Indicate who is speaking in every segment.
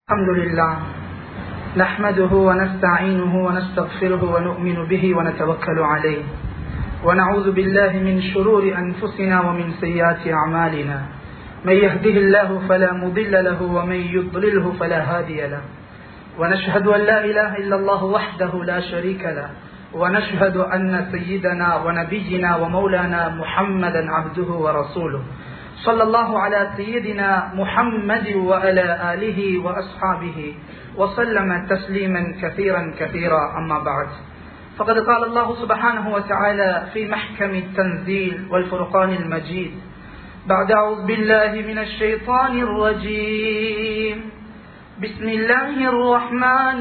Speaker 1: الحمد لله نحمده ونستعينه ونستغفره ونؤمن به ونتوكل عليه ونعوذ بالله من شرور أنفسنا ومن سيئات أعمالنا من يهده الله فلا مضل له ومن يضلله فلا هادي له ونشهد أن لا إله إلا الله وحده لا شريك له ونشهد أن سيدنا ونبينا ومولانا محمدا عبده ورسوله صلى الله على سيدنا محمد وعلى آله وأصحابه وسلم تسليما كثيرا كثيرا أما بعد فقد قال الله سبحانه وتعالى في محكم التنزيل والفرقان المجيد بعد أعوذ بالله من الشيطان الرجيم بسم الله الرحمن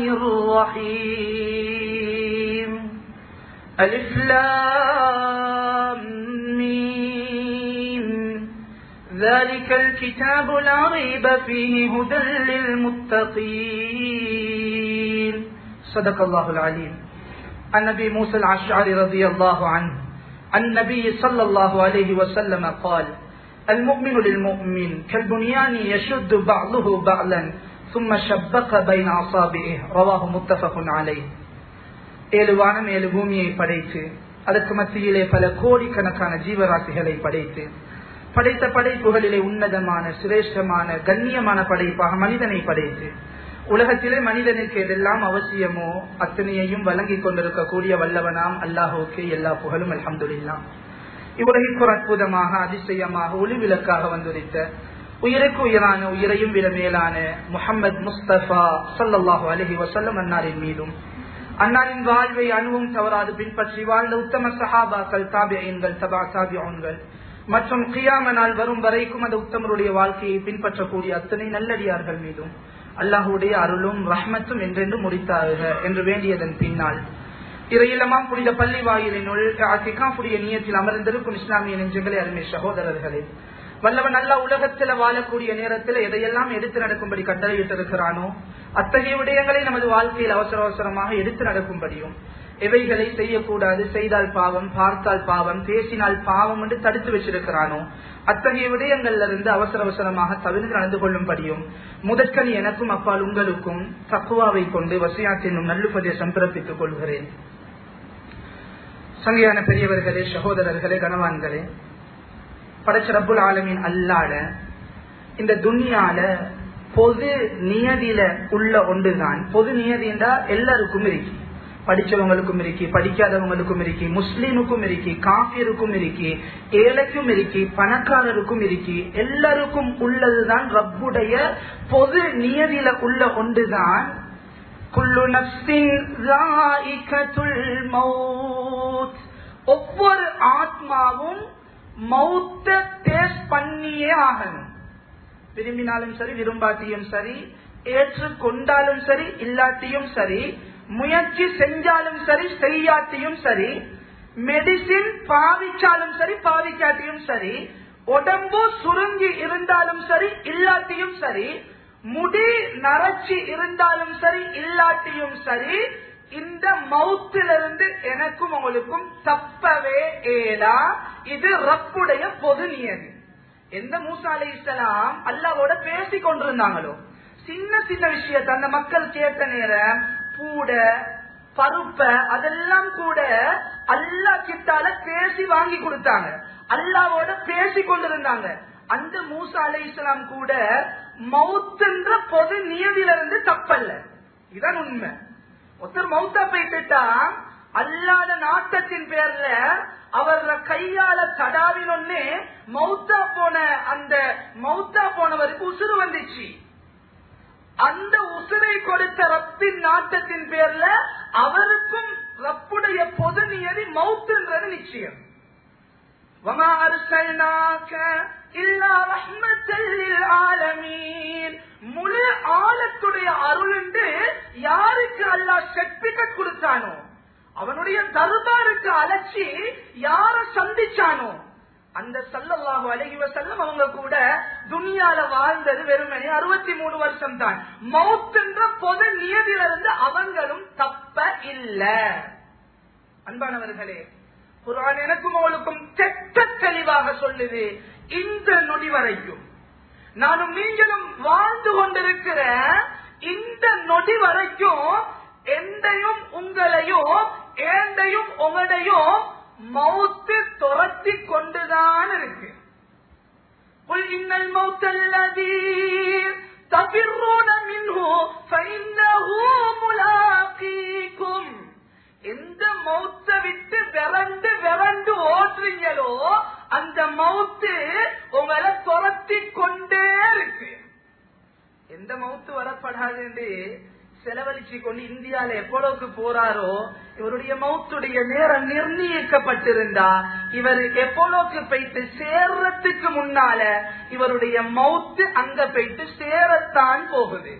Speaker 1: الرحيم ألف لام ميم ذلك الكتاب لا ريب فيه هدى للمتقين صدق الله العليم النبي موسى العشعري رضي الله عنه النبي صلى الله عليه وسلم قال المؤمن للمؤمن كالبنيان يشد بعضه بعضا ثم شبك بين أصابعه رواه متفق عليه ஏழு வானம் ஏழு பூமியை படைத்து அதற்கு மத்தியிலே பல கோடிக்கணக்கான ஜீவராசிகளை படைத்து படைத்த படைப்புகளிலே உன்னதமான சிரேஷ்டமான கண்ணியமான படைப்பாக மனிதனை படைத்து உலகத்திலே மனிதனுக்கு எதெல்லாம் அவசியமோ அத்தனையையும் வழங்கிக் கொண்டிருக்கக்கூடிய வல்லவனாம் அல்லாஹுக்கு எல்லா புகழும் அலமதுல்லாம் இவ்வுலகிற்கு ஒரு அற்புதமாக அதிசயமாக ஒளிவிளக்காக வந்துரித்த உயிருக்கு உயிரான உயிரையும் விட மேலான முகமது முஸ்தபா சல்லாஹூ அலஹி வசல்லம் அன்னாரின் மீதும் அன்னாரின் வாழ்வை அணுவும் தவறாது பின்பற்றி வாழ்ந்த உத்தம சஹாபாக்கள் தாபியன்கள் தபா தாபியோன்கள் மற்றும் கியாம நாள் வரும் வரைக்கும் அந்த உத்தமருடைய வாழ்க்கையை பின்பற்றக்கூடிய அத்தனை நல்லடியார்கள் மீதும் அல்லாஹுடைய அருளும் ரஹ்மத்தும் என்றென்று முடித்தாருக என்று வேண்டியதன் பின்னால் இறையிலமாம் புனித பள்ளி வாயிலினுள் புதிய நியத்தில் அமர்ந்திருக்கும் இஸ்லாமிய நெஞ்சங்களே அருமை சகோதரர்களே வல்லவன் நல்ல உலகத்துல வாழக்கூடிய நேரத்தில் எதையெல்லாம் எடுத்து நடக்கும்படி கட்டளையிட்டு இருக்கிறானோ அத்தகைய விடயங்களை நமது வாழ்க்கையில் அவசர அவசரமாக எடுத்து நடக்கும்படியும் எவைகளை செய்யக்கூடாது செய்தால் பாவம் பார்த்தால் பாவம் பேசினால் பாவம் என்று தடுத்து வச்சிருக்கிறானோ அத்தகைய விடயங்கள்ல இருந்து அவசர அவசரமாக தவிர்த்து நடந்து கொள்ளும்படியும் முதற்கண் எனக்கும் அப்பால் உங்களுக்கும் தக்குவாவை கொண்டு வசியாற்றினும் நல்லுபதேசம் பிறப்பித்துக் கொள்கிறேன் சங்கையான பெரியவர்களே சகோதரர்களே கனவான்களே படைச்ச ரப்புல் ஆலமின் அல்லாட இந்த துன்யால பொது நியதியில உள்ள ஒன்றுதான் பொது நியதி என்றா எல்லாருக்கும் இருக்கு படிச்சவங்களுக்கும் இருக்கு படிக்காதவங்களுக்கும் இருக்கு முஸ்லீமுக்கும் இருக்கு காஃபியருக்கும் இருக்கு ஏழைக்கும் இருக்கு பணக்காரருக்கும் இருக்கு எல்லாருக்கும் உள்ளதுதான் ரப்புடைய பொது நியதியில உள்ள ஒன்றுதான் குல்லு நப்சின் ஒவ்வொரு ஆத்மாவும் மௌத்த டேஸ்ட் பண்ணியே ஆகணும் விரும்பினாலும் சரி விரும்பாட்டியும் சரி ஏற்றுக்கொண்டாலும் சரி இல்லாட்டியும் சரி முயற்சி செஞ்சாலும் சரி செய்யாட்டியும் சரி மெடிசின் பாவிச்சாலும் சரி பாவிக்காட்டியும் சரி உடம்பு சுருங்கி இருந்தாலும் சரி இல்லாட்டியும் சரி முடி நரைச்சி இருந்தாலும் சரி இல்லாட்டியும் சரி இந்த மவுத்திலிருந்து எனக்கும் உங்களுக்கும் தப்பவே ஏலா இது ரப்புடைய பொது நியதி எந்த மூசா அலி இஸ்லாம் அல்லாவோட பேசி கொண்டிருந்தாங்களோ சின்ன சின்ன விஷயத்த அந்த மக்கள் கேட்ட நேரம் பூட பருப்ப அதெல்லாம் கூட அல்லா கிட்டால பேசி வாங்கி கொடுத்தாங்க அல்லாவோட பேசி கொண்டிருந்தாங்க அந்த மூசா அலி இஸ்லாம் கூட மவுத்துன்ற பொது நியதியிலிருந்து தப்பல்ல இதான் உண்மை ஒருத்தர் மௌத்தா போயிட்டுட்டா அல்லாத நாட்டத்தின் பேர்ல அவர்ல கையால தடாவினொன்னு மௌத்தா போன அந்த மௌத்தா போனவருக்கு உசுறு வந்துச்சு அந்த உசுரை கொடுத்த ரப்பின் நாட்டத்தின் பேர்ல அவருக்கும் ரப்புடைய பொது நியதி மவுத்துன்றது நிச்சயம் وما أرسلناك إلا رحمة للعالمين முழு ஆழத்துடைய அருள் என்று யாருக்கு அல்லாஹ் சர்டிபிகேட் கொடுத்தானோ அவனுடைய தர்பாருக்கு அழைச்சி யார சந்திச்சானோ அந்த சல்லல்லாஹு அழகி வசல்லம் அவங்க கூட துனியால வாழ்ந்தது வெறுமனே அறுபத்தி மூணு வருஷம் தான் மவுத் என்ற பொது நியதியிலிருந்து அவங்களும் தப்ப இல்ல அன்பானவர்களே குரான் எனக்கும் அவளுக்கும் தெட்ட தெளிவாக சொல்லுது இந்த நொடி வரைக்கும் நானும் நீங்களும் வாழ்ந்து கொண்டிருக்கிற நொடி வரைக்கும் எந்தையும் உங்களையும் ஏந்தையும் உங்களையும் மௌத்து துரத்தி கொண்டுதான் இருக்கு قل إن الموت الذي تفرون منه فإنه ملاقيكم எந்த மௌத்த விட்டு விரண்டு விரண்டு ஓடுறீங்களோ அந்த மௌத்து உங்களை துரத்தி கொண்டே இருக்கு எந்த மௌத்து வரப்படாது என்று செலவழிச்சு கொண்டு இந்தியால எப்பொழுதுக்கு போறாரோ இவருடைய மௌத்துடைய நேரம் நிர்ணயிக்கப்பட்டிருந்தா இவர் எப்பொழுதுக்கு போயிட்டு சேர்றதுக்கு முன்னால இவருடைய மௌத்து அங்க போயிட்டு சேரத்தான் போகுது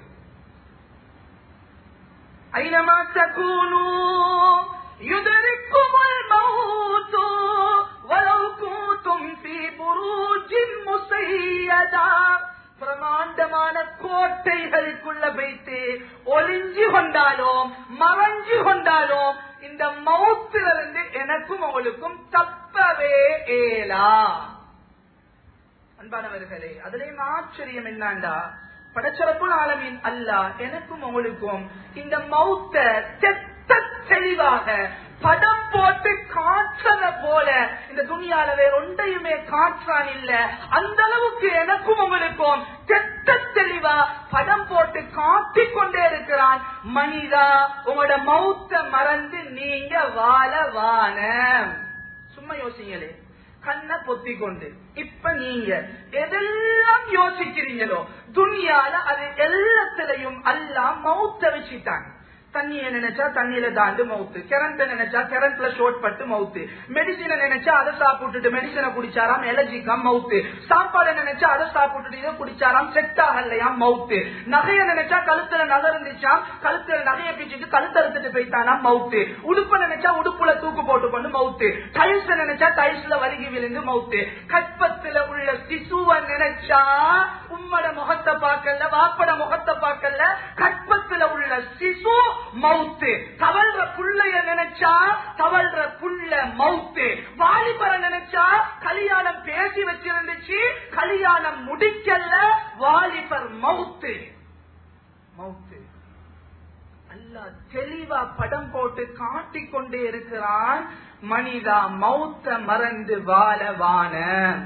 Speaker 1: أينما تكونوا يدرككم الموت ولو كنتم في بروج مسيدة பிரமாண்டமான கோட்டைகளுக்குள்ள வைத்து ஒளிஞ்சு கொண்டாலும் மறைஞ்சு கொண்டாலும் இந்த மௌத்திலிருந்து எனக்கும் அவளுக்கும் தப்பவே ஏலா அன்பானவர்களே அதுலயும் ஆச்சரியம் என்னண்டா படச்சரப்புள் ஆலமின் அல்ல எனக்கும் உங்களுக்கும் இந்த மௌத்த செத்த தெளிவாக படம் போட்டு காற்றத போல இந்த துணியால வேற ஒன்றையுமே காற்றான் இல்ல அந்த அளவுக்கு எனக்கும் உங்களுக்கும் செத்த தெளிவா படம் போட்டு காட்டிக் கொண்டே இருக்கிறான் மனிதா உங்களோட மௌத்த மறந்து நீங்க வாழ வான சும்மா யோசிங்களே கண்ணை பொத்தி கொண்டு இப்ப நீங்க எதெல்லாம் யோசிக்கிறீங்களோ துணியால அது எல்லாத்திலையும் எல்லாம் மவுத்த வச்சுட்டாங்க தண்ணிய நினைச்சா தண்ணியில தாண்டு மவுத்து கரண்ட் நினைச்சா கரண்ட்ல ஷோர்ட் பட்டு மவுத்து மெடிசினை நினைச்சா அதை சாப்பிட்டுட்டு மெடிசனை குடிச்சாராம் எலர்ஜிக்காம் மவுத்து சாப்பாடு நினைச்சா அதை சாப்பிட்டுட்டு இதை குடிச்சாராம் செட் ஆகலையாம் மவுத்து நகைய நினைச்சா கழுத்துல நகை இருந்துச்சாம் கழுத்துல நகைய பிச்சுட்டு கழுத்தறுத்துட்டு போயிட்டானாம் மவுத்து உடுப்ப நினைச்சா உடுப்புல தூக்கு போட்டு கொண்டு மவுத்து டைல்ஸ் நினைச்சா டைல்ஸ்ல வலிகி விழுந்து மவுத்து கற்பத்துல உள்ள சிசுவ நினைச்சா உம்மட முகத்தை பார்க்கல வாப்பட முகத்தை பார்க்கல கற்பத்துல உள்ள சிசு மவுத்து தவழ்ற புள்ளைய நினைச்சா தவழ்ற புள்ள மவுத்து வாலிபர நினைச்சா கல்யாணம் பேசி வச்சிருந்துச்சு கல்யாணம் முடிக்கல வாலிபர் மவுத்து மவுத்து அல்லா தெளிவா படம் போட்டு காட்டிக் கொண்டே இருக்கிறான் மனிதா மௌத்த மறந்து வாழவான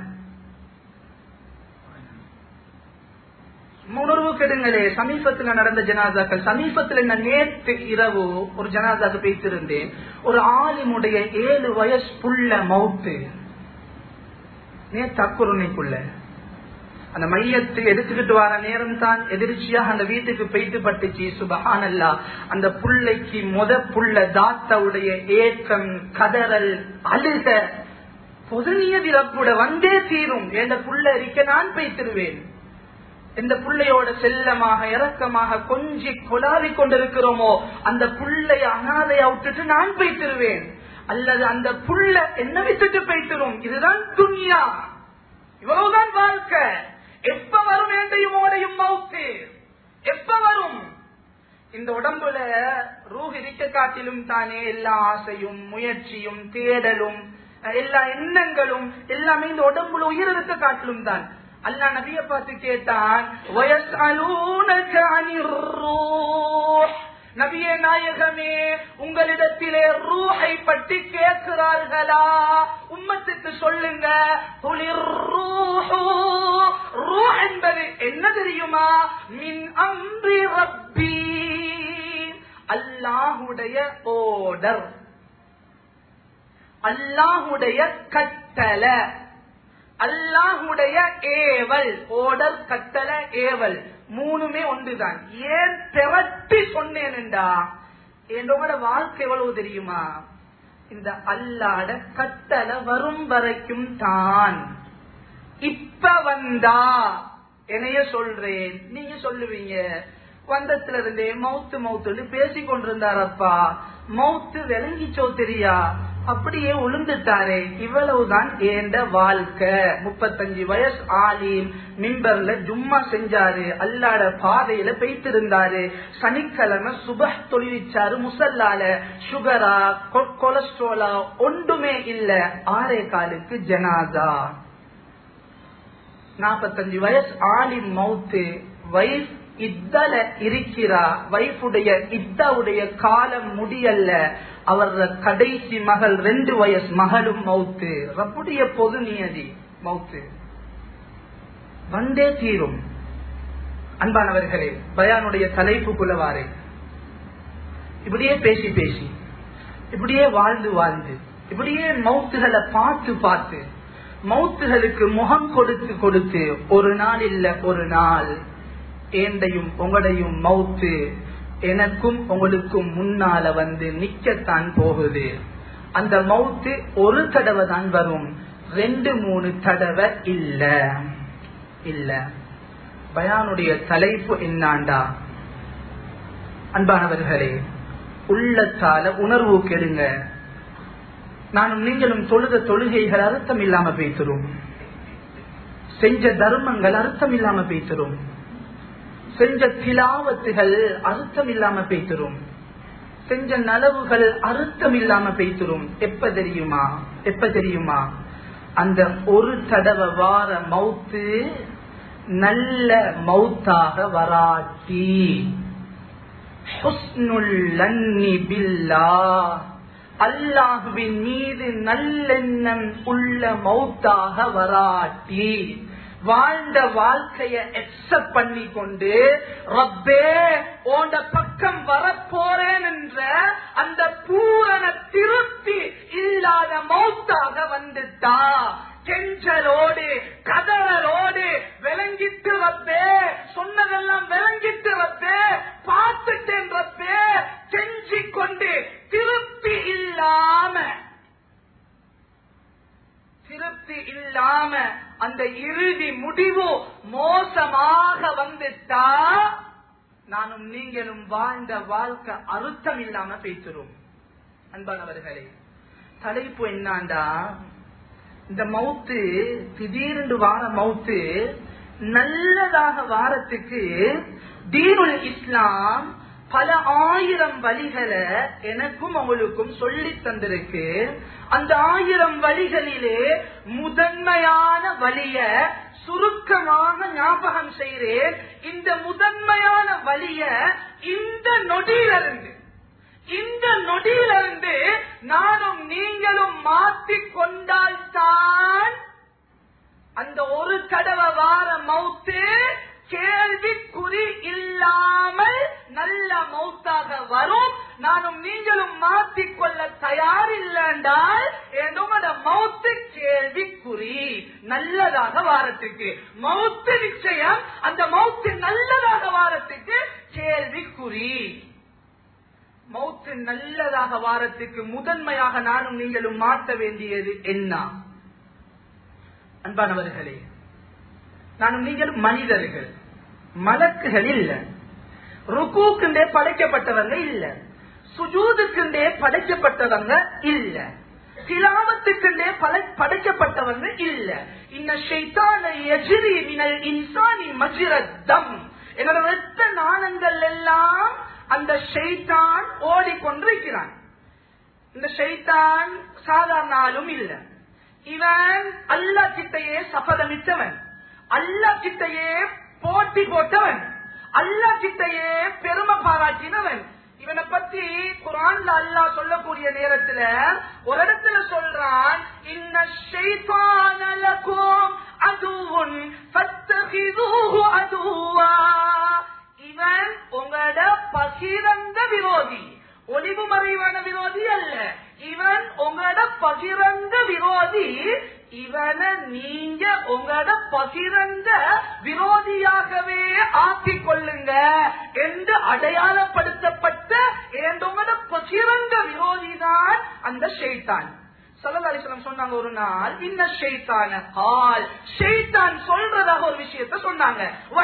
Speaker 1: உணர்வு கெடுங்களே சமீபத்துல நடந்த ஜனாதாக்கள் சமீபத்துல என்ன நேற்று இரவு ஒரு ஜனாதாக்கு பேசியிருந்தேன் ஒரு ஆலிமுடைய ஏழு வயசு புள்ள மவுத்து நேற்று அக்குருணைக்குள்ள அந்த மையத்தை எடுத்துக்கிட்டு வர நேரம் தான் எதிர்ச்சியாக அந்த வீட்டுக்கு போயிட்டு பட்டுச்சு சுபஹானல்லா அந்த புள்ளைக்கு முத புள்ள தாத்தவுடைய ஏக்கம் கதறல் அழுக பொதுநியதில கூட வந்தே தீரும் என்ற புள்ள இருக்க நான் பேசிடுவேன் எந்த புள்ளையோட செல்லமாக இறக்கமாக கொஞ்சி கொலாவி கொண்டிருக்கிறோமோ அந்த புள்ளைய அனாதையா விட்டுட்டு நான் போய்த்திருவேன் அல்லது அந்த புள்ள என்ன விட்டுட்டு போய்த்திரும் இதுதான் துன்யா இவ்வளவுதான் வாழ்க்கை எப்ப வரும் என்றையும் ஓடையும் மவுத்து எப்ப வரும் இந்த உடம்புல ரூஹ் இருக்க காட்டிலும் தானே எல்லா ஆசையும் முயற்சியும் தேடலும் எல்லா எண்ணங்களும் எல்லாமே இந்த உடம்புல உயிர் இருக்க காட்டிலும் தான் அல்லா நபிய பார்த்து கேட்டான் நபியே நாயகமே உங்களிடத்திலே ரூஹை பற்றி கேட்கிறார்களா உம்மத்துக்கு சொல்லுங்க ரூ என்பது என்ன தெரியுமா மின் அம்பி ரப்பி அல்லாஹுடைய ஓடர் அல்லாஹுடைய கட்டளை அல்லாஹுடைய ஏவல் ஓடர் கட்டளை ஏவல் மூணுமே ஒன்றுதான் ஏன் திரட்டி சொன்னேன்டா என்னோட வாழ்க்கை எவ்வளவு தெரியுமா இந்த அல்லாட கட்டளை வரும் வரைக்கும் தான் இப்ப வந்தா என்னைய சொல்றேன் நீங்க சொல்லுவீங்க வந்தத்துல இருந்தே மவுத்து மவுத்துன்னு பேசி கொண்டிருந்தாரப்பா மவுத்து விளங்கிச்சோ தெரியா அப்படியே உளுந்துட்டாரே இவ்வளவுதான் ஏண்ட வாழ்க்கை முப்பத்தஞ்சு வயசு ஆலிம் மிம்பர்ல ஜும்மா செஞ்சாரு அல்லாட பாதையில பெய்த்திருந்தாரு சனிக்கிழமை சுப தொழிலிச்சாரு முசல்லால சுகரா கொலஸ்ட்ரோலா ஒன்றுமே இல்ல ஆறே காலுக்கு ஜனாதா நாற்பத்தஞ்சு வயசு ஆலிம் மவுத்து வைஃப் இத்தல இருக்கிறா வைஃபுடைய இத்தாவுடைய காலம் முடியல்ல அவர கடைசி மகள் ரெண்டு வயசு மகளும் மவுத்து ரப்புடைய பொது நியதி மவுத்து வந்தே தீரும் அன்பானவர்களே பயானுடைய தலைப்புக்குள்ளவாறு இப்படியே பேசி பேசி இப்படியே வாழ்ந்து வாழ்ந்து இப்படியே மவுத்துகளை பார்த்து பார்த்து மவுத்துகளுக்கு முகம் கொடுத்து கொடுத்து ஒரு நாள் இல்ல ஒரு நாள் ஏண்டையும் உங்களையும் மவுத்து எனக்கும் உங்களுக்கும் முன்னால வந்து நிக்கத்தான் போகுது அந்த மவுத்து ஒரு தடவை தான் வரும் ரெண்டு மூணு தடவை இல்ல இல்ல பயானுடைய தலைப்பு என்னாண்டா அன்பானவர்களே உள்ளத்தால உணர்வு கெடுங்க நானும் நீங்களும் தொழுத தொழுகைகள் அர்த்தம் இல்லாம பேசுறோம் செஞ்ச தர்மங்கள் அர்த்தம் இல்லாம பேசுறோம் செஞ்ச திலாவத்துகள் அர்த்தம் இல்லாம பேசுறோம் செஞ்ச நலவுகள் அர்த்தம் இல்லாம பேசுறோம் எப்ப தெரியுமா எப்ப தெரியுமா அந்த ஒரு தடவை வார மவுத்து நல்ல மவுத்தாக வராட்டி அல்லாஹுவின் மீது நல்லெண்ணம் உள்ள மௌத்தாக வராட்டி வாழ்ந்த வாழ்க்கைய எக்ஸப்ட் பண்ணி கொண்டு ரப்பே ஓண்ட பக்கம் வரப்போறேன் என்ற அந்த பூரண திருப்தி இல்லாத மௌத்தாக வந்துட்டா கெஞ்சலோடு கதறலோடு விளங்கிட்டு வப்பே சொன்னதெல்லாம் விளங்கிட்டு வப்பே பார்த்துட்டேன் வப்பே கெஞ்சி கொண்டு திருப்தி இல்லாம திருப்தி இல்லாம அந்த இறுதி முடிவு மோசமாக வந்துட்டா நானும் நீங்களும் வாழ்ந்த வாழ்க்கை அறுத்தம் இல்லாம பேசுறோம் அன்பானவர்களே தலைப்பு என்னாண்டா இந்த மவுத்து திடீரென்று வார மவுத்து நல்லதாக வாரத்துக்கு தீனுல் இஸ்லாம் பல ஆயிரம் வழிகளை எனக்கும் அவங்களுக்கும் சொல்லி தந்திருக்கு அந்த ஆயிரம் வழிகளிலே முதன்மையான வழிய சுருக்கமாக ஞாபகம் செய்கிறேன் இந்த முதன்மையான வழிய இந்த நொடியிலிருந்து இந்த நொடியிலிருந்து நானும் நீங்களும் மாற்றிக் கொண்டால்தான் அந்த ஒரு தடவை வார மவுத்து கேள்விக்குறி இல்லாமல் நல்ல மௌத்தாக வரும் நானும் நீங்களும் மாற்றிக்கொள்ள தயார் இல்லைன்றால் என்னோட மௌத்து கேள்விக்குறி நல்லதாக வாரத்துக்கு மௌத்து நிச்சயம் அந்த மௌத்து நல்லதாக வாரத்துக்கு கேள்விக்குறி மௌத்து நல்லதாக வாரத்துக்கு முதன்மையாக நானும் நீங்களும் மாற்ற வேண்டியது என்ன அன்பானவர்களே நானும் நீங்களும் மனிதர்கள் மலக்குகள் இல்ல ருக்கூக்குண்டே படைக்கப்பட்டவங்க இல்ல சுஜூதுக்குண்டே படைக்கப்பட்டவங்க இல்ல திலாவத்துக்குண்டே பல படைக்கப்பட்டவங்க இல்ல இன்ன ஷைத்தான எஜிரி மினல் இன்சானி மஜிரத்தம் என்னோட வெத்த நாணங்கள் எல்லாம் அந்த ஷைத்தான் ஓடிக்கொண்டிருக்கிறான் இந்த ஷைத்தான் சாதாரண ஆளும் இல்ல இவன் அல்லா கிட்டையே சபதமிட்டவன் அல்லா கிட்டையே போட்டி போட்டவன் அல்லா கிட்டையே பெருமை பாராட்டினவன் இவனை பத்தி குரான்ல அல்லா சொல்லக்கூடிய நேரத்துல ஒரு இடத்துல சொல்றான் இன்ன ஷைத்தானலக்கும் அதுவும் ஃபத்தகிதுஹு அதுவா இவன் உங்களோட பகிரந்த விரோதி ஒளிவு மறைவான விரோதி அல்ல இவன் உங்களோட பகிரந்த விரோதி இவனை நீங்க உங்களோட பகிரந்த விரோதியாகவே ஆக்கிக் கொள்ளுங்க என்று அடையாளப்படுத்தப்பட்ட உங்களோட பகிரந்த விரோதிதான் அந்த ஷெய்தான் சல்லல்லாஹு சொன்னாங்க ஒரு நாள் இன்ன ஷைத்தான கால் ஷைத்தான் சொல்றதாக ஒரு விஷயத்த சொன்னாங்க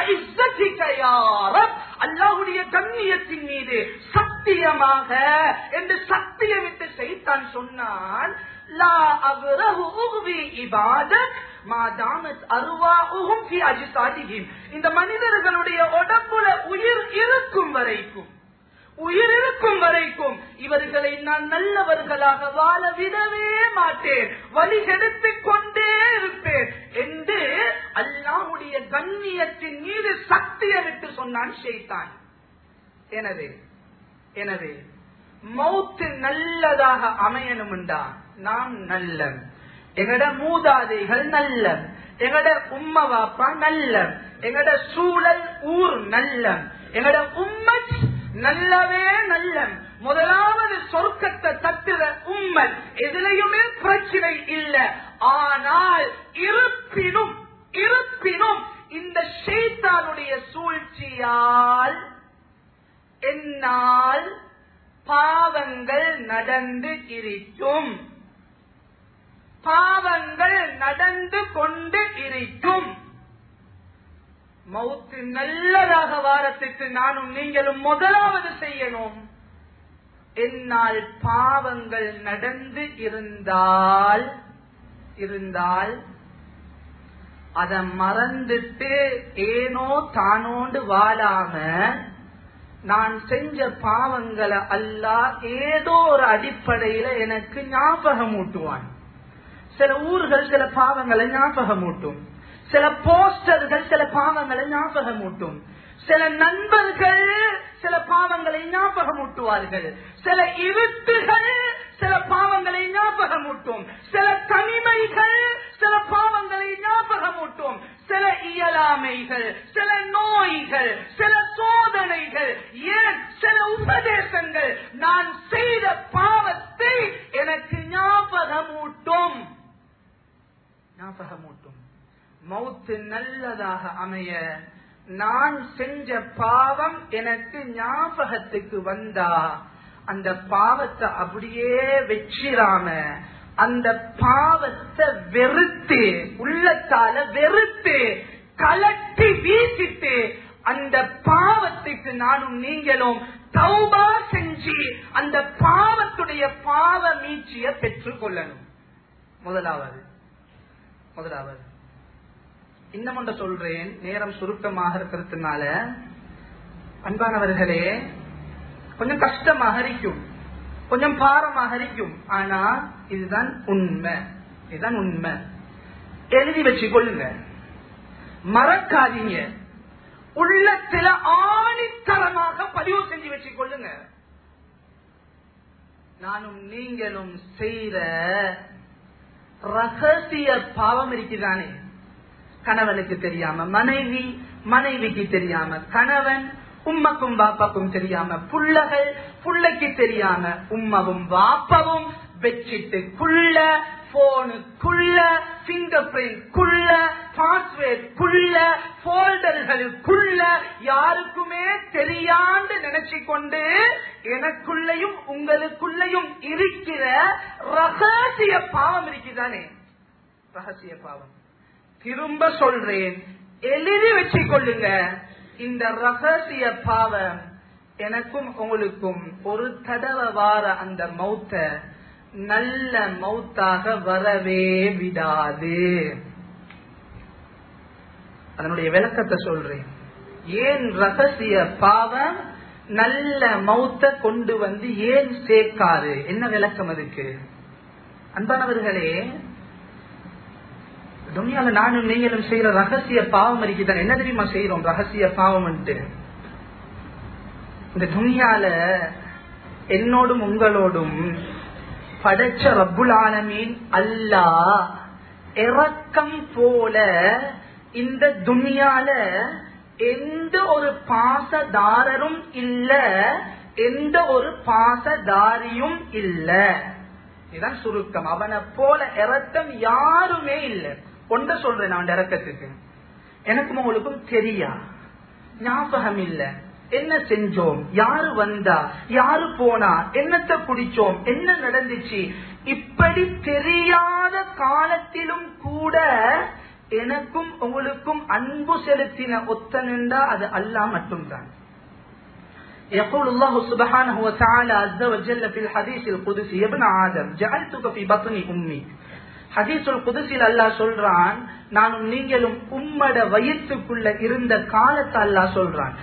Speaker 1: அல்லாஹுடைய கண்ணியத்தின் மீது சத்தியமாக என்று சத்தியமிட்டு ஷைத்தான் சொன்னால் லா அபரஹு உஹ்வி இபாதத் மாதாமத் அருவாஹும் ஃபி அஜ்சாதிஹிம் இந்த மனிதர்களுடைய உடம்புல உயிர் இருக்கும் வரைக்கும் உயிர் இருக்கும் வரைக்கும் இவர்களை நான் நல்லவர்களாக வாழ விடவே மாட்டேன் வழி எடுத்துக் கொண்டே இருப்பேன் என்று அல்லாஹுடைய கண்ணியத்தின் மீது சக்தியை விட்டு சொன்னான் ஷெய்தான் எனவே எனவே மௌத்து நல்லதாக அமையணும்டா நாம் நல்லன் எங்கட மூதாதைகள் நல்லன் எங்கட உம்ம வாப்பா நல்லன் எங்கட சூழல் ஊர் நல்லன் எங்கட உம்மத் நல்லவே நல்லன் முதலாவது சொர்க்கத்தை தட்டுற உம்மன் எதுலையுமே பிரச்சனை இல்ல ஆனால் இருப்பினும் இருப்பினும் இந்த ஷேத்தானுடைய சூழ்ச்சியால் என்னால் பாவங்கள் நடந்து இருக்கும் பாவங்கள் நடந்து கொண்டு இருக்கும் மவுத்து நல்லதாக வாரத்துக்கு நானும் நீங்களும் முதலாவது செய்யணும் என்னால் பாவங்கள் நடந்து இருந்தால் இருந்தால் அத மறந்துட்டு ஏனோ தானோண்டு வாழாம நான் செஞ்ச பாவங்களை அல்லா ஏதோ ஒரு அடிப்படையில எனக்கு ஞாபகம் ஊட்டுவான் சில ஊர்கள் சில பாவங்களை ஞாபகம் ஊட்டும் சில போஸ்டர்கள் சில பாவங்களை ஞாபகம் ஊட்டும் சில நண்பர்கள் சில பாவங்களை ஞாபகம் ஊட்டுவார்கள் சில இருட்டுகள் சில பாவங்களை ஞாபகம் ஊட்டும் சில தனிமைகள் சில பாவங்களை ஞாபகம் ஊட்டும் சில இயலாமைகள் சில நோய்கள் சில சோதனைகள் ஏன் சில உபதேசங்கள் நான் செய்த பாவத்தை எனக்கு ஞாபகமூட்டும் ஞாபகமூட்டும் மௌத்து நல்லதாக அமைய நான் செஞ்ச பாவம் எனக்கு ஞாபகத்துக்கு வந்தா அந்த பாவத்தை அப்படியே வச்சிராம அந்த பாவத்தை வெறுத்து உள்ளத்தால வெறுத்து கலட்டி வீசிட்டு அந்த பாவத்துக்கு நானும் நீங்களும் தௌபா செஞ்சு அந்த பாவத்துடைய பாவ மீட்சிய பெற்றுக் கொள்ளணும் முதலாவது முதலாவது இன்னும் ஒன்று சொல்றேன் நேரம் சுருக்கமாக இருக்கிறதுனால அன்பானவர்களே கொஞ்சம் கஷ்டமாக இருக்கும் கொஞ்சம் பாரமாக இருக்கும் ஆனா இதுதான் உண்மை இதுதான் உண்மை எழுதி வச்சு கொள்ளுங்க மறக்காதீங்க உள்ளத்துல ஆணித்தரமாக பதிவு செஞ்சு வச்சு கொள்ளுங்க நானும் நீங்களும் செய்த ரகசிய பாவம் இருக்குதானே கணவனுக்கு தெரியாம மனைவி மனைவிக்கு தெரியாம கணவன் உம்மக்கும் பாப்பாக்கும் தெரியாம புள்ளகள் புள்ளைக்கு தெரியாம உம்மவும் வாப்பவும் பெட்ஷீட்டுக்குள்ள போனுக்குள்ள பிங்கர் பிரிண்ட்குள்ள பாஸ்வேர்டுக்குள்ள போல்டர்களுக்குள்ள யாருக்குமே தெரியாண்டு நினைச்சு கொண்டு எனக்குள்ளயும் உங்களுக்குள்ளயும் இருக்கிற ரகசிய பாவம் இருக்குதானே ரகசிய பாவம் திரும்ப சொல்றேன் எழுதி வச்சு கொள்ளுங்க இந்த ரகசிய பாவம் எனக்கும் உங்களுக்கும் ஒரு தடவை வார அந்த மௌத்த நல்ல மௌத்தாக வரவே விடாது அதனுடைய விளக்கத்தை சொல்றேன் ஏன் ரகசிய பாவம் நல்ல மௌத்த கொண்டு வந்து ஏன் சேர்க்காது என்ன விளக்கம் அதுக்கு அன்பானவர்களே துனியால நானும் நீங்களும் செய்யற ரகசிய பாவம் இருக்குதான் என்ன தெரியுமா செய்யறோம் ரகசிய பாவம் இந்த துனியால என்னோடும் உங்களோடும் படைச்ச ரப்புல் ஆலமீன் அல்லா இறக்கம் போல இந்த துனியால எந்த ஒரு பாசதாரரும் இல்ல எந்த ஒரு பாசதாரியும் இல்ல இதுதான் சுருக்கம் அவனை போல இறக்கம் யாருமே இல்லை கொண்ட சொல்றேன் நான் இறக்கத்துக்கு எனக்கும் உங்களுக்கும் தெரியா ஞாபகம் இல்ல என்ன செஞ்சோம் யாரு வந்தா யாரு போனா என்னத்தை குடிச்சோம் என்ன நடந்துச்சு இப்படி தெரியாத காலத்திலும் கூட எனக்கும் உங்களுக்கும் அன்பு செலுத்தின ஒத்த நின்றா அது அல்லா மட்டும்தான் يقول الله سبحانه وتعالى عز وجل في الحديث القدسي يا ابن آدم جعلتك في بطن أمي ஹதீசுல் குதிசில் அல்லா சொல்றான் நானும் நீங்களும் உம்மட வயிற்றுக்குள்ள இருந்த காலத்தை அல்லா சொல்றான்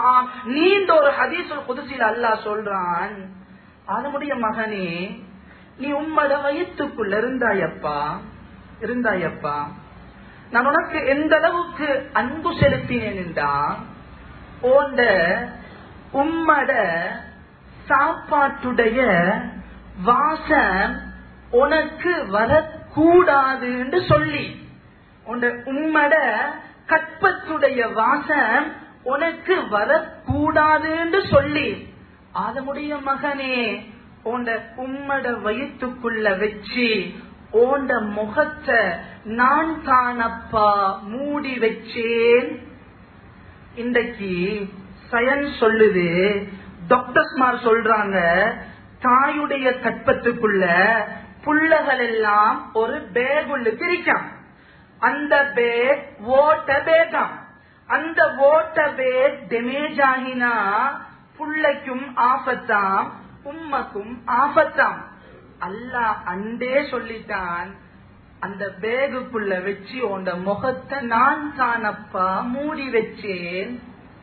Speaker 1: நீண்ட ஒரு ஹதீசுல் குதிசில் அல்லா சொல்றான் அதனுடைய மகனே நீ உம்மட வயிற்றுக்குள்ள இருந்தாயப்பா இருந்தாயப்பா நான் உனக்கு எந்த அளவுக்கு அன்பு செலுத்தினேன் என்றா ஓண்ட உம்மட சாப்பாட்டுடைய வாசம் உனக்கு வரக்கூடாது என்று சொல்லி உண்ட உம்மட கற்பத்துடைய வாசம் உனக்கு வரக்கூடாது என்று சொல்லி அதனுடைய மகனே உண்ட உம்மட வயிற்றுக்குள்ள வச்சு ஓண்ட முகத்தை நான் தானப்பா மூடி வச்சேன் இன்றைக்கு சயன்ஸ் சொல்லுது டாக்டர்ஸ்மார் சொல்றாங்க தாயுடைய கற்பத்துக்குள்ள புள்ளகள் எல்லாம் ஒரு பேக் உள்ளுக்கு இருக்காம் அந்த பேக் ஓட்ட பேகம் அந்த ஓட்ட பேக் டெமேஜ் ஆகினா புள்ளைக்கும் ஆபத்தாம் உம்மக்கும் ஆபத்தாம் அல்லாஹ் அண்டே சொல்லிட்டான் அந்த பேகுக்குள்ள வச்சு உண்ட முகத்தை நான் தானப்பா மூடி வச்சேன்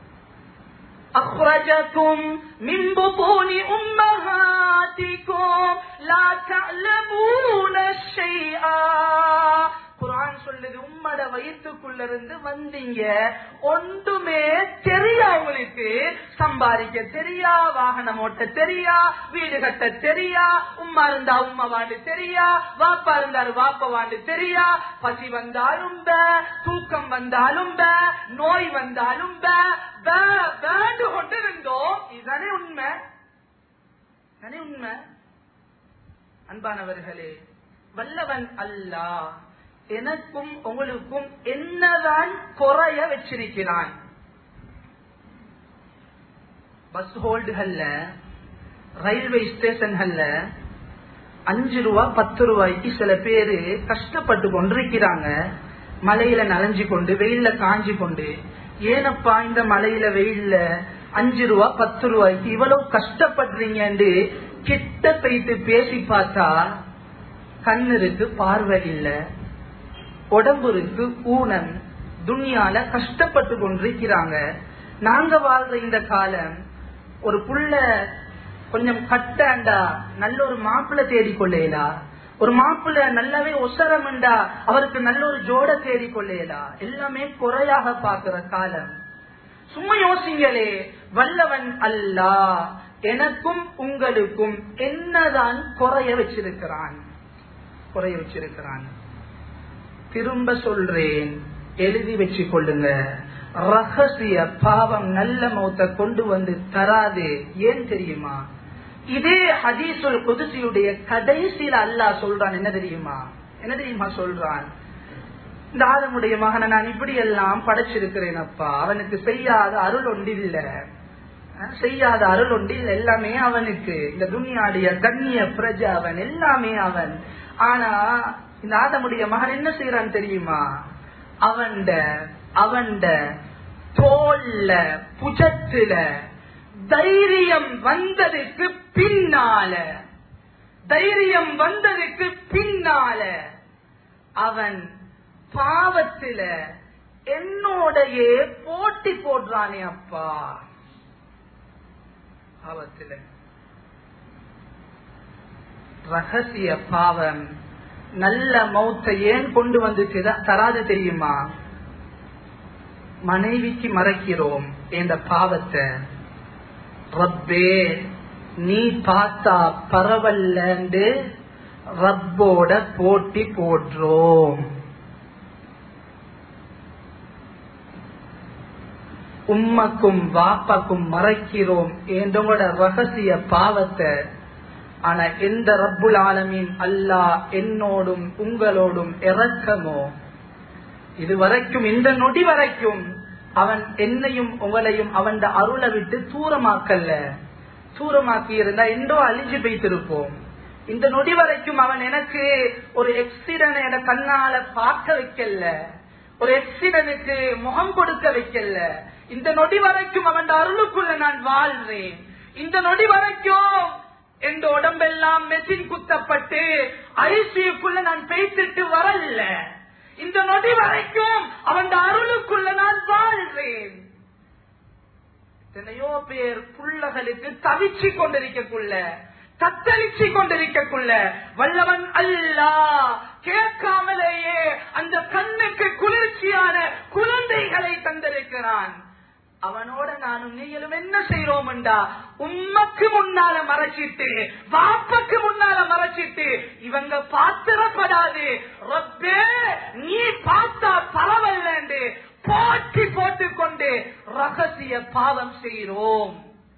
Speaker 1: أخرجكم من بطون أمهاتكم لا تعلمون شيئا குரான் சொல்லுது உம்மட வயிற்றுக்குள்ள இருந்து வந்தீங்க ஒன்றுமே தெரியா உங்களுக்கு சம்பாதிக்க தெரியா வாகனம் ஓட்ட தெரியா வீடு கட்ட தெரியா உம்மா இருந்தா உம்மா வாண்டு தெரியா வாப்பா இருந்தாரு வாப்பா வாண்டு தெரியா பசி வந்தாலும் பே தூக்கம் வந்தாலும் பே நோய் வந்தாலும் பே வேண்டு கொண்டிருந்தோம் இதுதானே உண்மை தானே உண்மை அன்பானவர்களே வல்லவன் அல்லாஹ் எனக்கும் உங்களுக்கும் என்னதான் குறைய வச்சிருக்கிறான் பஸ் ஹோல்டுகள்ல ரயில்வே ஸ்டேஷன்கள்ல அஞ்சு ரூபா பத்து ரூபாய்க்கு சில பேரு கஷ்டப்பட்டு கொண்டிருக்கிறாங்க மலையில நனைஞ்சு கொண்டு வெயில்ல காஞ்சி கொண்டு ஏனப்பா இந்த மலையில வெயில்ல அஞ்சு ரூபா பத்து ரூபாய்க்கு இவ்வளவு கஷ்டப்படுறீங்கன்னு கிட்ட போயிட்டு பேசி பார்த்தா கண்ணு இருக்கு பார்வை இல்லை உடம்பு இருக்கு ஊனம் துணியால கஷ்டப்பட்டு கொண்டிருக்கிறாங்க நாங்க வாழ்ற இந்த காலம் ஒரு புள்ள கொஞ்சம் கட்டாண்டா நல்ல ஒரு மாப்பிள்ள தேடிக்கொள்ளேலா ஒரு மாப்பிள்ள நல்லாவே ஒசரம்ண்டா அவருக்கு நல்ல ஒரு ஜோட தேடிக்கொள்ளேலா எல்லாமே குறையாக பாக்குற காலம் சும்மா யோசிங்களே வல்லவன் அல்லா எனக்கும் உங்களுக்கும் என்னதான் குறைய வச்சிருக்கிறான் குறைய வச்சிருக்கிறான் திரும்ப சொல்றேன் எழுதி வச்சு கொள்ளுங்க ரகசிய பாவம் நல்ல மௌத்த கொண்டு வந்து தராது ஏன் தெரியுமா இதே ஹதீசுல் குதிசியுடைய கடைசியில அல்லாஹ் சொல்றான் என்ன தெரியுமா என்ன தெரியுமா சொல்றான் இந்த ஆதமுடைய மகனை நான் இப்படி எல்லாம் படைச்சிருக்கிறேன் அப்பா அவனுக்கு செய்யாத அருள் ஒன்றில்ல செய்யாத அருள் ஒன்றில் எல்லாமே அவனுக்கு இந்த துணியாடைய கண்ணிய பிரஜ அவன் எல்லாமே அவன் ஆனா இந்த ஆதமுடைய மகன் என்ன செய்யறான் தெரியுமா அவன்ட அவன்ட தோல்ல புஜத்துல தைரியம் வந்ததுக்கு பின்னால தைரியம் வந்ததுக்கு பின்னால அவன் பாவத்தில என்னோடையே போட்டி போடுறானே அப்பா பாவத்தில ரகசிய பாவம் நல்ல மௌத்தை ஏன் கொண்டு வந்து தராது தெரியுமா மனைவிக்கு மறைக்கிறோம் இந்த பாவத்தை ரப்பே நீ பார்த்தா பரவல்லண்டு ரப்போட போட்டி போடுறோம் உம்மக்கும் வாப்பாக்கும் மறைக்கிறோம் என்றோட ரகசிய பாவத்தை ஆனா எந்த ரப்புல் ஆலமீன் அல்லாஹ் என்னோடும் உங்களோடும் இறக்கமோ இது வரைக்கும் இந்த நொடி வரைக்கும் அவன் என்னையும் உங்களையும் அவன் அருளை விட்டு தூரமாக்கல்ல தூரமாக்கி இருந்தா எந்தோ அழிஞ்சு போய்த்திருப்போம் இந்த நொடி வரைக்கும் அவன் எனக்கு ஒரு எக்ஸிடென்ட் என கண்ணால பார்க்க வைக்கல ஒரு எக்ஸிடனுக்கு முகம் கொடுக்க வைக்கல இந்த நொடி வரைக்கும் அவன் அருளுக்குள்ள நான் வாழ்றேன் இந்த நொடி வரைக்கும் எந்த உடம்பெல்லாம் மெஷின் குத்தப்பட்டு ஐசியுக்குள்ள நான் பேசிட்டு வரல இந்த நொடி வரைக்கும் அவன் அருளுக்குள்ள நான் வாழ்றேன் எத்தனையோ பேர் புள்ளகளுக்கு தவிச்சு கொண்டிருக்கக்குள்ள தத்தளிச்சு கொண்டிருக்கக்குள்ள வல்லவன் அல்லா கேட்காமலேயே அந்த கண்ணுக்கு குளிர்ச்சியான குழந்தைகளை தந்திருக்கிறான் அவனோட நானும் நீங்களும் என்ன செய்யறோம்டா உம்மக்கு முன்னால மறைச்சிட்டு வாப்பக்கு முன்னால மறைச்சிட்டு இவங்க பாத்திரப்படாது ரப்பே நீ பார்த்தா பரவல்லண்டு போட்டி போட்டுக்கொண்டு ரகசிய பாவம் செய்கிறோம்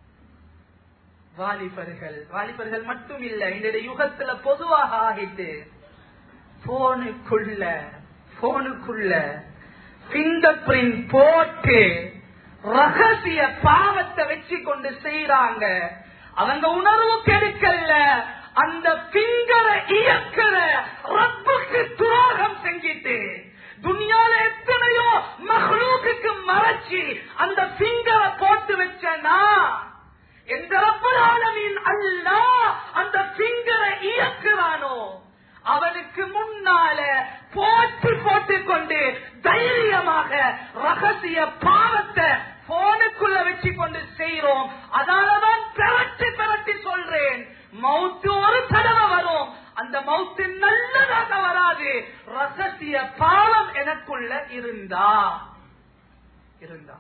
Speaker 1: வாலிபர்கள் வாலிபர்கள் மட்டும் இல்ல இன்றைய யுகத்துல பொதுவாக ஆகிட்டு போனுக்குள்ள போனுக்குள்ள பிங்கர் பிரிண்ட் போட்டு ரகசிய பாவத்தை வச்சு கொண்டு செய்யறாங்க அவங்க உணர்வு கெடுக்கல்ல அந்த பிங்கரை இயக்கிற ரப்புக்கு துரோகம் செஞ்சிட்டு துனியால எத்தனையோ மகளூக்கு மறைச்சி அந்த பிங்கரை போட்டு வச்சனா எந்த ரப்பலாலமின் அல்ல அந்த பிங்கரை இயக்குறானோ அவனுக்கு முன்னால போட்டு போட்டுக் கொண்டு தைரியமாக ரகசிய பாவத்தை போனுக்குள்ள வச்சு கொண்டு செய்யறோம் அதனாலதான் பிரட்டி பிரட்டி சொல்றேன் மவுத்து ஒரு தடவை வரும் அந்த மவுத்து நல்லதாக வராது ரகசிய பாவம் எனக்குள்ள இருந்தா இருந்தா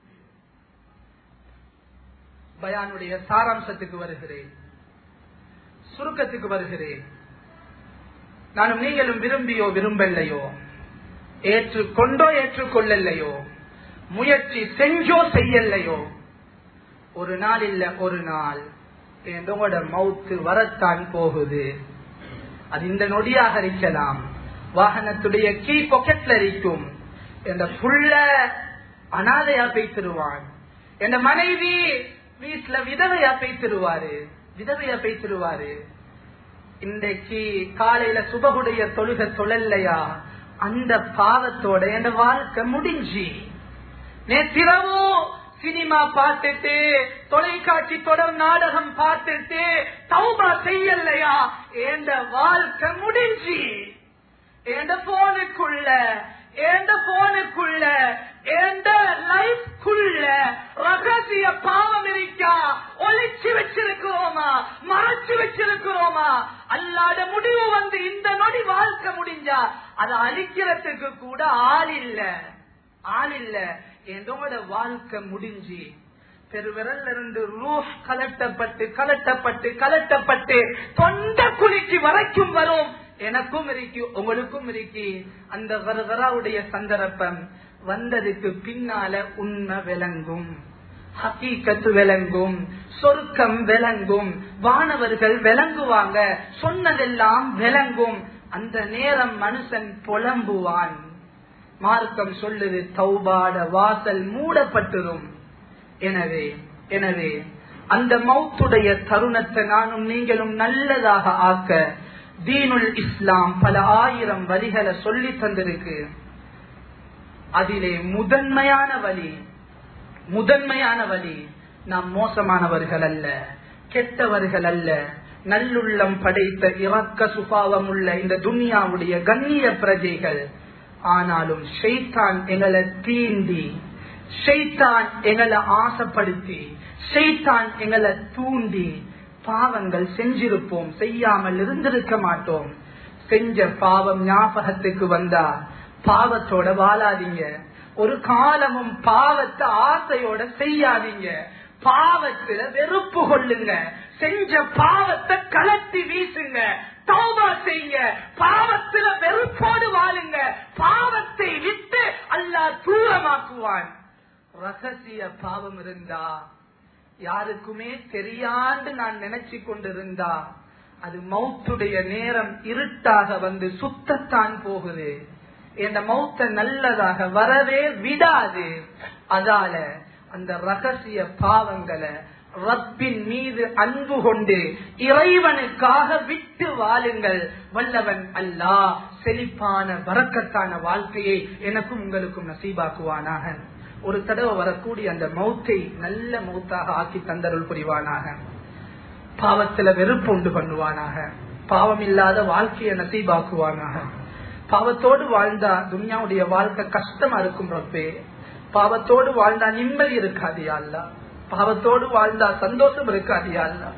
Speaker 1: பயானுடைய சாராம்சத்துக்கு வருகிறேன் சுருக்கத்துக்கு வருகிறேன் நானும் நீங்களும் விரும்பியோ விரும்பலையோ ஏற்றுக்கொண்டோ ஏற்றுக்கொள்ளலையோ முயற்சி செஞ்சோ செய்யலையோ ஒரு நாள் இல்ல ஒரு நாள் என்னோட மவுத்து வரத்தான் போகுது அது இந்த நொடியாக இருக்கலாம் வாகனத்துடைய கீ பொக்கெட்ல இருக்கும் இந்த புள்ள அனாதையா பேசிடுவான் என் மனைவி வீட்டுல விதவையா பேசிடுவாரு விதவையா பேசிடுவாரு இன்றைக்கு காலையில சுபகுடைய தொழுக தொழல்லையா அந்த பாவத்தோட என் வாழ்க்கை முடிஞ்சு நேற்றிரவு சினிமா பார்த்துட்டு தொலைக்காட்சி தொடர் நாடகம் பார்த்துட்டு தௌபா செய்யலையா என்ற வாழ்க்கை முடிஞ்சு எந்த போனுக்குள்ள எந்த போனுக்குள்ள எந்த லைஃப்குள்ள ரகசிய பாவம் இருக்கா ஒளிச்சு வச்சிருக்கிறோமா மறைச்சு வச்சிருக்கிறோமா அல்லாத முடிவு வந்து இந்த நொடி வாழ்க்கை முடிஞ்சா அதை அழிக்கிறதுக்கு கூட ஆள் இல்ல ஆள் இல்ல என்னோட வாழ்க்கை முடிஞ்சு பெருவிரல்ல இருந்து ரூஹ் கலட்டப்பட்டு கலட்டப்பட்டு கலட்டப்பட்டு தொண்ட குளிக்கு வரைக்கும் வரும் எனக்கும் இருக்கு உங்களுக்கும் இருக்கு அந்த வரவராவுடைய சந்தர்ப்பம் வந்ததுக்கு பின்னால உண்மை விளங்கும் ஹக்கீக்கத்து விளங்கும் சொர்க்கம் விளங்கும் வானவர்கள் விளங்குவாங்க சொன்னதெல்லாம் விளங்கும் அந்த நேரம் மனுஷன் புலம்புவான் மார்க்கம் சொல்லுது தௌபாட வாசல் மூடப்பட்டிரும் எனவே எனவே அந்த மௌத்துடைய தருணத்தை நானும் நீங்களும் நல்லதாக ஆக்க தீனுல் இஸ்லாம் பல ஆயிரம் வழிகளை சொல்லி தந்திருக்கு அதிலே முதன்மையான வழி முதன்மையான வழி நாம் மோசமானவர்கள் அல்ல கெட்டவர்கள் அல்ல நல்லுள்ளம் படைத்த இறக்க சுபாவம் உள்ள இந்த துனியாவுடைய கண்ணிய பிரஜைகள் ஆனாலும் ஷெய்தான் எங்களை தீண்டி ஷெய்தான் எங்களை ஆசைப்படுத்தி ஷெய்தான் எங்களை தூண்டி பாவங்கள் செஞ்சிருப்போம் செய்யாமல் இருந்திருக்க மாட்டோம் செஞ்ச பாவம் ஞாபகத்துக்கு வந்தா பாவத்தோட வாழாதீங்க ஒரு காலமும் பாவத்தை ஆசையோட செய்யாதீங்க பாவத்துல வெறுப்பு கொள்ளுங்க செஞ்ச பாவத்தை கலட்டி வீசுங்க தௌபா செய்யுங்க பாவத்துல வெறுப்போடு வாழுங்க பாவத்தை விட்டு அல்லாஹ் தூரமாக்குவான் ரகசிய பாவம் இருந்தா யாருக்குமே தெரியாண்டு நான் நினைச்சு கொண்டிருந்தா அது மௌத்துடைய நேரம் இருட்டாக வந்து சுத்தத்தான் போகுது என் மௌத்த நல்லதாக வரவே விடாது அதால அந்த ரகசிய பாவங்களை ரப்பின் மீது அன்பு கொண்டு இறைவனுக்காக விட்டு வாழுங்கள் வல்லவன் அல்லாஹ் செழிப்பான வரக்கத்தான வாழ்க்கையை எனக்கும் உங்களுக்கும் நசீபாக்குவானாக ஒரு தடவை வரக்கூடிய அந்த மௌத்தை நல்ல மௌத்தாக ஆக்கி தந்தருள் புரிவானாக பாவத்துல வெறுப்பு உண்டு பண்ணுவானாக பாவம் இல்லாத வாழ்க்கையை நசீபாக்குவானாக பாவத்தோடு வாழ்ந்தா துன்யாவுடைய வாழ்க்கை கஷ்டமா இருக்கும் ரப்பே பாவத்தோடு வாழ்ந்தா நிம்மதி இருக்காது அல்ல பாவத்தோடு வாழ்ந்தா சந்தோஷம் இருக்காது அல்ல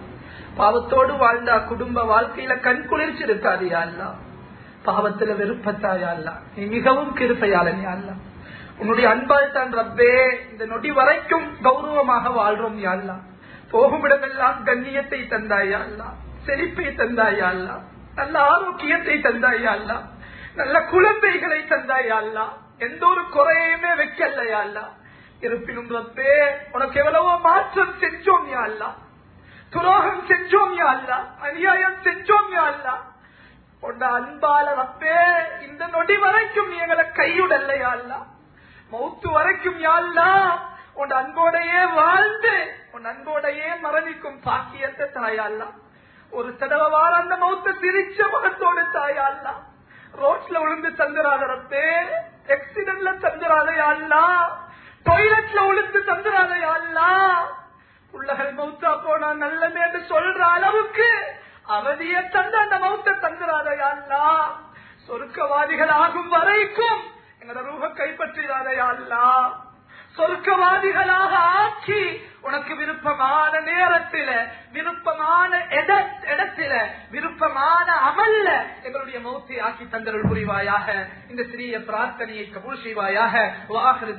Speaker 1: பாவத்தோடு வாழ்ந்தா குடும்ப வாழ்க்கையில கண் குளிர்ச்சி இருக்காது அல்லா பாவத்துல வெறுப்பத்தாயா அல்ல நீ மிகவும் கிருப்பையாளன் அல்ல உன்னுடைய அன்பால் தான் ரப்பே இந்த நொடி வரைக்கும் கௌரவமாக வாழ்றோம் யாழ்லா போகும் இடமெல்லாம் கண்ணியத்தை தந்தாயா அல்ல செழிப்பை தந்தாயா அல்ல நல்ல ஆரோக்கியத்தை தந்தாயா அல்ல நல்ல குழந்தைகளை தந்தாயா அல்ல எந்த ஒரு குறையுமே வைக்கலையா அல்ல இருப்பினும் ரப்பே உனக்கு எவ்வளவோ மாற்றம் செஞ்சோம் யா அல்ல துரோகம் செஞ்சோம் யா அல்ல அநியாயம் செஞ்சோம் யா அல்ல உண்ட அன்பால ரப்பே இந்த நொடி வரைக்கும் நீ எங்களை கையுடல்லையா அல்ல மௌத்து வரைக்கும் யாழ்லா உன் அன்போடையே வாழ்ந்து உன் அன்போடையே மரணிக்கும் பாக்கியத்தை தாயாள்லா ஒரு தடவை வார அந்த மௌத்த சிரிச்ச முகத்தோடு தாயாள்லா ரோட்ல விழுந்து தந்துராத ரப்பே ஆக்சிடென்ட்ல தந்துராத யாழ்லா டொய்லெட்ல விழுந்து தந்துராத யாழ்லா உள்ளகள் மௌத்தா போனா நல்லது என்று சொல்ற அளவுக்கு அவதிய தந்த அந்த மௌத்த தந்துராத யாழ்லா சொருக்கவாதிகள் ஆகும் வரைக்கும் எங்களோட ரூப கைப்பற்றிடாதையா அல்லா சொர்க்கவாதிகளாக ஆக்கி உனக்கு விருப்பமான நேரத்தில விருப்பமான இடத்தில விருப்பமான அமல்ல எங்களுடைய மௌத்தை ஆக்கி தந்தருள் புரிவாயாக இந்த சிறிய பிரார்த்தனையை கபூல் செய்வாயாக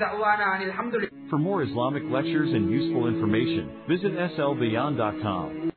Speaker 2: For more Islamic lectures and useful information, visit slbeyond.com.